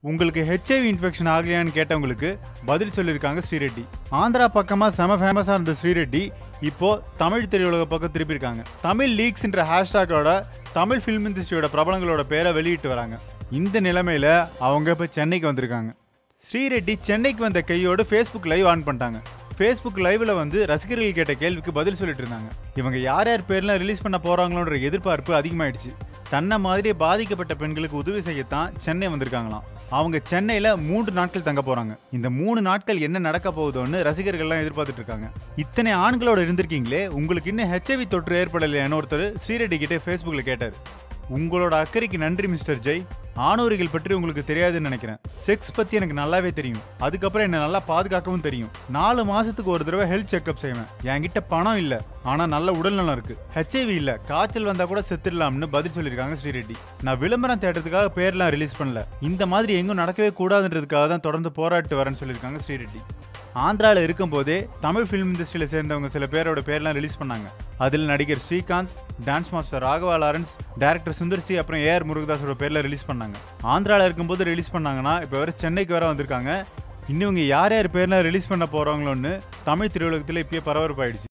உங்களுக்கு HIV infection ஆகலையான்னு கேட்டவங்களுக்கு பதில் சொல்லியிருக்காங்க ஸ்ரீரெட்டி ஆந்திரா பக்கமா செம ஃபேமஸாக இருந்த ஸ்ரீரெட்டி இப்போ தமிழ் திரையுலக பக்கம் திருப்பியிருக்காங்க தமிழ் லீக்ஸ்ன்ற ஹேஷ்டாக்கோட தமிழ் ஃபில்ம் இண்டஸ்ட்ரியோட பிரபலங்களோட பேரை வெளியிட்டு வராங்க இந்த நிலைமையில அவங்க இப்போ சென்னைக்கு வந்திருக்காங்க ஸ்ரீரெட்டி சென்னைக்கு வந்த கையோடு ஃபேஸ்புக் லைவ் ஆன் பண்ணிட்டாங்க ஃபேஸ்புக் லைவ்ல வந்து ரசிகர்கள் கேட்ட கேள்விக்கு பதில் சொல்லிட்டு இருந்தாங்க இவங்க யார் யார் பேர்லாம் ரிலீஸ் பண்ண போறாங்களோன்ற எதிர்பார்ப்பு அதிகமாயிடுச்சு தன்னை மாதிரி பாதிக்கப்பட்ட பெண்களுக்கு உதவி செய்யத்தான் சென்னை வந்திருக்காங்களாம் அவங்க சென்னையில மூன்று நாட்கள் தங்க போறாங்க இந்த மூணு நாட்கள் என்ன நடக்க போகுதோன்னு ரசிகர்கள்லாம் எதிர்பார்த்துட்டு இருக்காங்க இத்தனை ஆண்களோட இருந்திருக்கீங்களே உங்களுக்கு இன்னும் ஹெச்ஐவி தொற்று ஏற்படலையான்னு ஒருத்தர் ஸ்ரீரெட்டி கிட்டே ஃபேஸ்புக்கில் கேட்டார் உங்களோட அக்கறைக்கு நன்றி மிஸ்டர் ஜெய் ஆணோரிகள் பற்றி உங்களுக்கு தெரியாதுன்னு நினைக்கிறேன் செக்ஸ் பத்தி எனக்கு நல்லாவே தெரியும் அதுக்கப்புறம் என்ன நல்லா பாதுகாக்கவும் தெரியும் நாலு மாசத்துக்கு ஒரு தடவை ஹெல்த் செக்அப் செய்வேன் என்கிட்ட பணம் இல்ல ஆனா நல்ல உடல் நலம் இருக்கு ஹெச்ஐவி இல்ல காய்ச்சல் வந்தா கூட செத்துடலாம்னு பதில் சொல்லியிருக்காங்க ஸ்ரீரெட்டி நான் விளம்பரம் தேடுறதுக்காக பேர்லாம் ரிலீஸ் பண்ணல இந்த மாதிரி எங்கும் நடக்கவே கூடாதுன்றதுக்காக தான் தொடர்ந்து போராட்டு வரேன்னு சொல்லியிருக்காங்க ஸ்ரீரெட்டி ஆந்திராவில் இருக்கும்போதே தமிழ் ஃபிலிம் இண்டஸ்ட்ரியில் சேர்ந்தவங்க சில பேரோட பேர்லாம் ரிலீஸ் பண்ணாங்க அதில் நடிகர் Srikanth dance master Raghava Lawrence director Sundar C அப்புறம் ஏஆர் முருகதாஸோட பேரில் ரிலீஸ் பண்ணாங்க ஆந்திராவில் இருக்கும்போது ரிலீஸ் பண்ணாங்கன்னா இப்போ வேறு சென்னைக்கு வேற வந்திருக்காங்க இன்னும் இவங்க யார் யார் பேர்லாம் ரிலீஸ் பண்ண போகிறாங்களோன்னு தமிழ் திரையுலகத்தில் இப்பயே பரபரப்பாயிடுச்சு